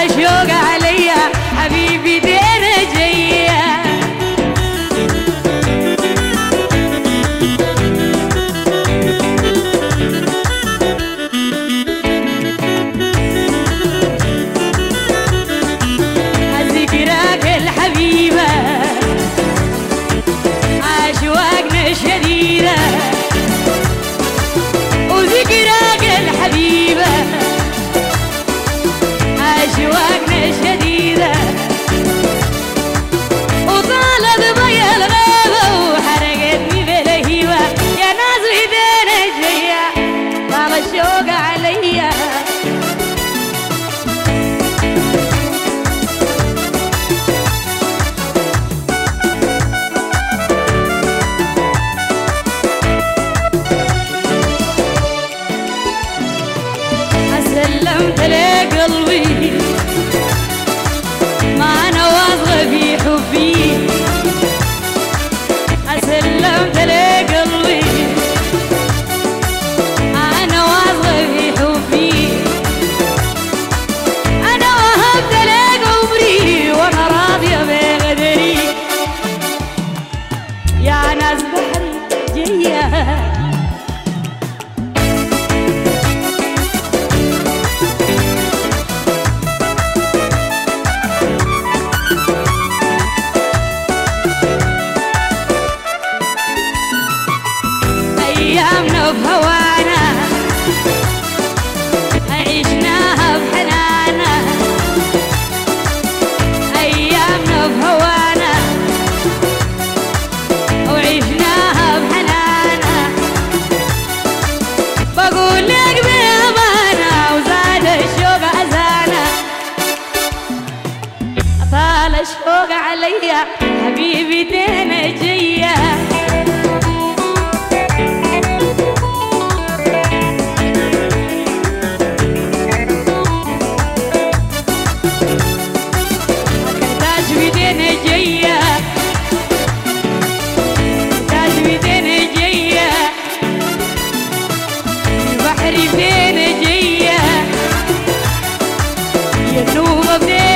شوق عليا حبيبي دينا جايه ذكراك الحبيبة أشواقنا شديدة وذكراك الحبيبة أشواقنا شديدة وطالت ضي الغابة وحرقتني بلهيبة يا ناس ايدينا جاية طال الشوق عليا سلمت لقلبي ما انا واثقه في حبي سلمت لقلبي انا واثقه في حبي انا وهبت لك عمري وانا راضيه بقدري يا ناس بحري جيه أيامنا بهوانا عشناها بحنانا أيامنا بهوانا وعشناها بحنانا بقول لك بأمانة وزاد الشوق أزانا طال الشوق عليا حبيبي دينا جيه تاج بدينا جية تاج بدينا جية البحر بدينا جية يا نوبة بدينا